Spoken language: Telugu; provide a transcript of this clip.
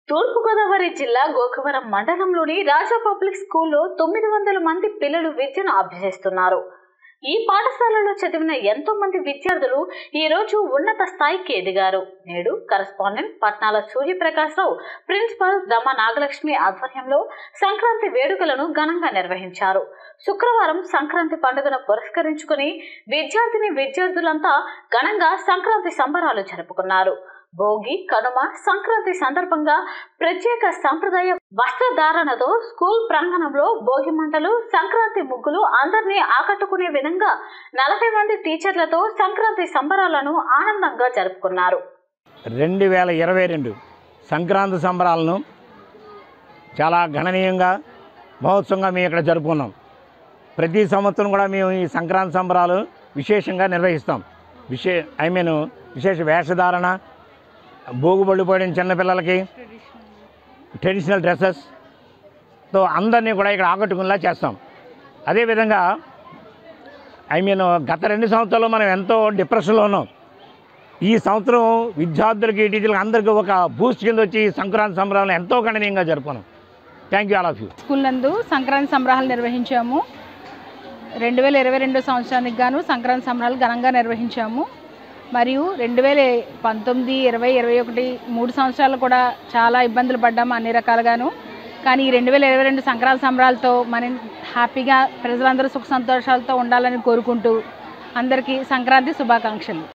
తూర్పుగోదావరి జిల్లా గోకవరం మండలంలోని రాజా పబ్లిక్ స్కూల్లో తొమ్మిది వందల మంది పిల్లలు విద్యను అభ్యసిస్తున్నారు ఈ పాఠశాలలో చదివిన ఎంతో మంది విద్యార్థులు ఈ రోజు ఉన్నత స్థాయికి ఎదిగారు నేడు కరస్పాండెంట్ పట్నాల సూర్యప్రకాశ్రావు ప్రిన్సిపల్ దమ నాగలక్ష్మి ఆధ్వర్యంలో సంక్రాంతి వేడుకలను ఘనంగా నిర్వహించారు శుక్రవారం సంక్రాంతి పండుగను పురస్కరించుకుని విద్యార్థిని విద్యార్థులంతా ఘనంగా సంక్రాంతి సంబరాలు జరుపుకున్నారు భోగి కనుమ సంక్రాంతి సందర్భంగా ప్రత్యేక సంప్రదాయ వస్త్రధారణతో స్కూల్ ప్రాంగణంలో భోగి మంటలు సంక్రాంతి ముగ్గులు అందరినీ ఆకట్టుకునే విధంగా నలభై మంది టీచర్లతో సంక్రాంతి సంబరాలను ఆనందంగా జరుపుకున్నారు రెండు వేల ఇరవై రెండు సంక్రాంతి సంబరాలను చాలా గణనీయంగా మహోత్సవంగా మేము ఇక్కడ జరుపుకున్నాం ప్రతి సంవత్సరం కూడా మేము ఈ సంక్రాంతి సంబరాలు విశేషంగా నిర్వహిస్తాం విశే ఐ మీన్ విశేష వేషధారణ భోగుబళ్ళు పోయడం చిన్నపిల్లలకి ట్రెడిషనల్ డ్రెస్సెస్తో అందరినీ కూడా ఇక్కడ ఆకట్టుకునేలా చేస్తాం అదేవిధంగా ఐ మీన్ గత రెండు సంవత్సరాలు మనం ఎంతో డిప్రెషన్లో ఉన్నాం ఈ సంవత్సరం విద్యార్థులకి టీచర్లకి అందరికీ ఒక బూస్ట్ కింద వచ్చి ఈ సంక్రాంతి సంబరాలను ఎంతో గణనీయంగా జరుపుకున్నాం thank you all of you school నందు సంక్రాంతి సంబరాలు నిర్వహించాము రెండు వేల ఇరవై రెండు సంవత్సరానికి గాను సంక్రాంతి సంబరాలు ఘనంగా నిర్వహించాము మరియు రెండు వేల పంతొమ్మిది ఇరవై ఇరవై ఒకటి మూడు సంవత్సరాలు కూడా చాలా ఇబ్బందులు పడ్డాము అన్ని రకాలుగాను కానీ ఈ రెండు వేల ఇరవై రెండు సంక్రాంతి సంబరాలతో మనం హ్యాపీగా ప్రజలందరూ సుఖ సంతోషాలతో ఉండాలని కోరుకుంటూ అందరికీ సంక్రాంతి శుభాకాంక్షలు